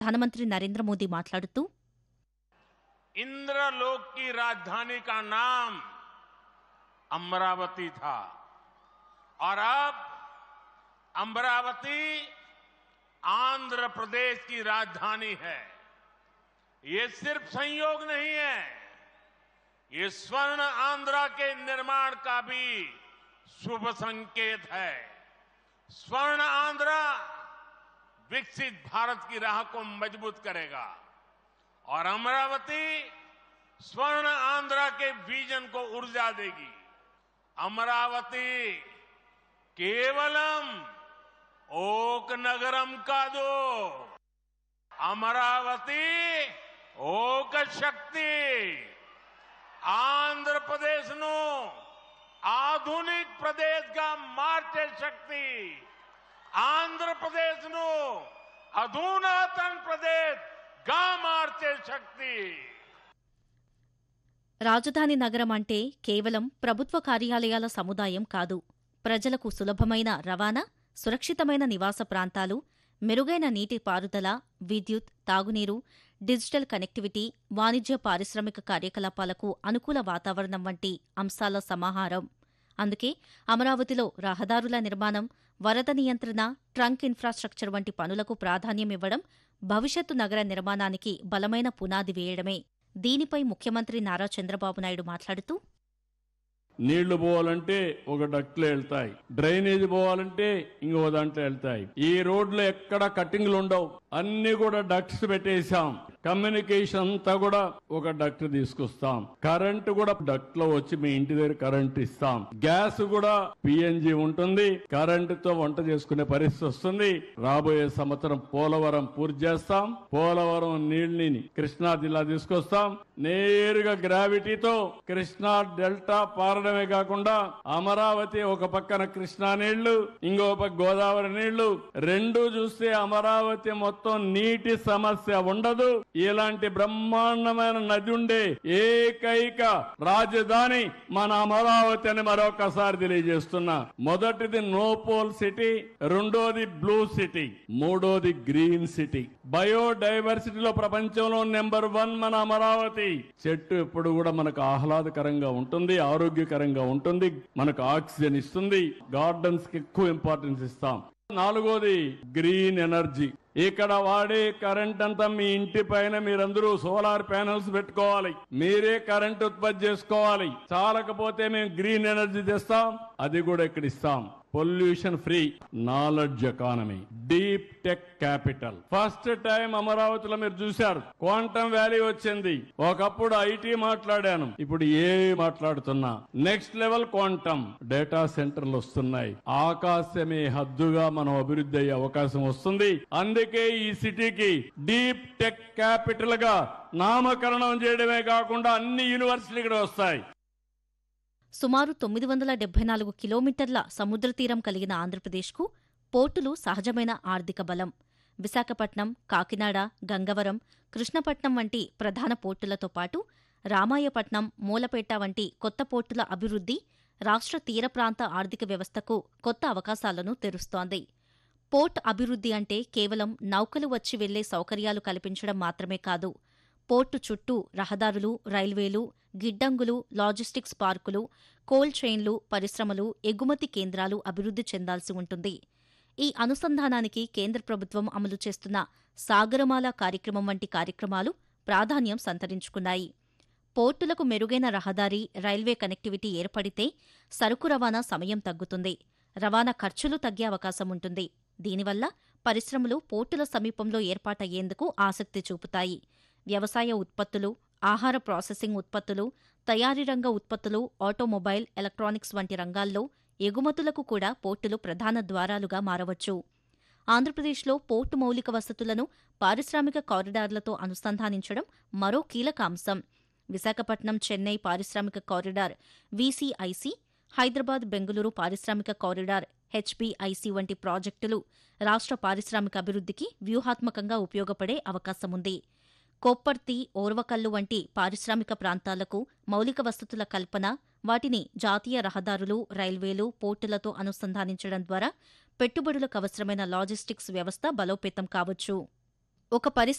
ప్రధానమంత్రి నరేంద్ర మోదీ మాట్లాడుతూ इंद्रलोक की राजधानी का नाम अमरावती था और अब अमरावती आंध्र प्रदेश की राजधानी है ये सिर्फ संयोग नहीं है ये स्वर्ण आंध्रा के निर्माण का भी शुभ संकेत है स्वर्ण आंध्रा विकसित भारत की राह को मजबूत करेगा और अमरावती स्वर्ण आंध्रा के विजन को ऊर्जा देगी अमरावती केवलम ओक नगरम का दो अमरावती ओक शक्ति आंध्र प्रदेश नो आधुनिक प्रदेश का मार्चे शक्ति आंध्र प्रदेश नो अधुनातन प्रदेश గా మార్చే శక్తి రాజధాని నగరం అంటే కేవలం ప్రభుత్వ కార్యాలయాల సముదాయం కాదు ప్రజలకు సులభమైన రవాణా సురక్షితమైన నివాస ప్రాంతాలు మెరుగైన నీటి పారుదల విద్యుత్ తాగునీరు డిజిటల్ కనెక్టివిటీ వాణిజ్య పారిశ్రామిక కార్యకలాపాలకు అనుకూల వాతావరణం వంటి అంశాల సమాహారం అందుకే అమరావతిలో రహదారుల నిర్మాణం వరద నియంత్రణ ట్రంక్ ఇన్ఫ్రాస్ట్రక్చర్ వంటి పనులకు ప్రాధాన్యమివ్వడం భవిష్యత్తు నగర నిర్మాణానికి బలమైన పునాది వేయడమే దీనిపై ముఖ్యమంత్రి నారా చంద్రబాబు నాయుడు మాట్లాడుతూ నీళ్లు పోవాలంటే ఒక డక్ట్లో వెళ్తాయి డ్రైనేజ్ పోవాలంటే ఇంకో దాంట్లో వెళ్తాయి ఈ రోడ్లు ఎక్కడ కట్టింగ్లు ఉండవు అన్ని కూడా డక్ట్స్ పెట్టేశాం కమ్యూనికేషన్ అంతా కూడా ఒక డక్ట్ తీసుకొస్తాం కరెంట్ కూడా డక్ట్ లో వచ్చి మీ ఇంటి దగ్గర కరెంట్ ఇస్తాం గ్యాస్ కూడా పిఎన్జి ఉంటుంది కరెంట్ తో వంట చేసుకునే పరిస్థితి వస్తుంది రాబోయే సంవత్సరం పోలవరం పూర్తి చేస్తాం పోలవరం నీళ్ళని కృష్ణా జిల్లా తీసుకొస్తాం నేరుగా గ్రావిటీతో కృష్ణా డెల్టా పారడమే కాకుండా అమరావతి ఒక పక్కన కృష్ణా నీళ్లు ఇంకో పక్క గోదావరి నీళ్లు రెండు చూస్తే అమరావతి మొత్తం నీటి సమస్య ఉండదు ఇలాంటి బ్రహ్మాండమైన నది ఉండే ఏకైక రాజధాని మన అమరావతి అని మరొకసారి తెలియజేస్తున్నా మొదటిది నోపోల్ సిటీ రెండోది బ్లూ సిటీ మూడోది గ్రీన్ సిటీ బయోడైవర్సిటీలో ప్రపంచంలో నెంబర్ వన్ మన అమరావతి చెట్టు ఎప్పుడు కూడా మనకు ఆహ్లాదకరంగా ఉంటుంది ఆరోగ్యకరంగా ఉంటుంది మనకు ఆక్సిజన్ ఇస్తుంది గార్డెన్స్ కి ఎక్కువ ఇంపార్టెన్స్ ఇస్తాం నాలుగోది గ్రీన్ ఎనర్జీ ఇక్కడ వాడే కరెంట్ అంతా మీ ఇంటి పైన మీరందరూ సోలార్ ప్యానెల్స్ పెట్టుకోవాలి మీరే కరెంట్ ఉత్పత్తి చేసుకోవాలి చాలకపోతే మేము గ్రీన్ ఎనర్జీ తెస్తాం అది కూడా ఇక్కడ ఇస్తాం pollution free knowledge economy deep tech capital first time అమరావతిలో మీరు చూశారు క్వాంటమ్ వ్యాలీ వచ్చింది ఒకప్పుడు ఐటీ మాట్లాడాను ఇప్పుడు ఏ మాట్లాడుతున్నా నెక్స్ట్ లెవెల్ క్వాంటమ్ డేటా సెంటర్లు వస్తున్నాయి ఆకాశమే హద్దుగా మనం అభివృద్ధి అయ్యే అవకాశం వస్తుంది అందుకే ఈ సిటీకి డీప్ టెక్ క్యాపిటల్ గా నామకరణం చేయడమే కాకుండా అన్ని యూనివర్సిటీలు ఇక్కడ వస్తాయి సుమారు తొమ్మిది వందల డెబ్బై నాలుగు కిలోమీటర్ల సముద్ర తీరం కలిగిన ఆంధ్రప్రదేశ్కు పోర్టులు సహజమైన ఆర్థిక బలం విశాఖపట్నం కాకినాడ గంగవరం కృష్ణపట్నం వంటి ప్రధాన పోర్టులతో పాటు రామాయపట్నం మూలపేట వంటి కొత్త పోర్టుల అభివృద్ధి రాష్ట్ర తీర ప్రాంత ఆర్థిక వ్యవస్థకు కొత్త అవకాశాలను తెరుస్తోంది పోర్ట్ అభివృద్ధి అంటే కేవలం నౌకలు వచ్చి వెళ్లే సౌకర్యాలు కల్పించడం మాత్రమే కాదు పోర్టు చుట్టూ రహదారులు రైల్వేలు గిడ్డంగులు లాజిస్టిక్స్ పార్కులు కోల్డ్ చైన్లు పరిశ్రమలు ఎగుమతి కేంద్రాలు అభివృద్ధి చెందాల్సి ఉంటుంది ఈ అనుసంధానానికి కేంద్ర ప్రభుత్వం అమలు చేస్తున్న సాగరమాల కార్యక్రమం వంటి కార్యక్రమాలు ప్రాధాన్యం సంతరించుకున్నాయి పోర్టులకు మెరుగైన రహదారి రైల్వే కనెక్టివిటీ ఏర్పడితే సరుకు రవాణా సమయం తగ్గుతుంది రవాణా ఖర్చులు తగ్గే అవకాశం ఉంటుంది దీనివల్ల పరిశ్రమలు పోర్టుల సమీపంలో ఏర్పాటయ్యేందుకు ఆసక్తి చూపుతాయి వ్యవసాయ ఉత్పత్తులు ఆహార ప్రాసెసింగ్ ఉత్పత్తులు తయారీ రంగ ఉత్పత్తులు ఆటోమొబైల్ ఎలక్ట్రానిక్స్ వంటి రంగాల్లో ఎగుమతులకు కూడా పోర్టులు ప్రధాన ద్వారాలుగా మారవచ్చు ఆంధ్రప్రదేశ్లో పోర్టు మౌలిక వసతులను పారిశ్రామిక కారిడార్లతో అనుసంధానించడం మరో కీలక అంశం విశాఖపట్నం చెన్నై పారిశ్రామిక కారిడార్ వీసీఐసి హైదరాబాద్ బెంగళూరు పారిశ్రామిక కారిడార్ హెచ్పీఐసి వంటి ప్రాజెక్టులు రాష్ట్ర పారిశ్రామిక అభివృద్ధికి వ్యూహాత్మకంగా ఉపయోగపడే అవకాశముంది కొప్పర్తి ఓర్వకల్లు వంటి పారిశ్రామిక ప్రాంతాలకు మౌలిక వసతుల కల్పన వాటిని జాతీయ రహదారులు రైల్వేలు పోర్టులతో అనుసంధానించడం ద్వారా పెట్టుబడులకు అవసరమైన లాజిస్టిక్స్ వ్యవస్థ బలోపేతం కావచ్చు ఒక పరిశ్రమ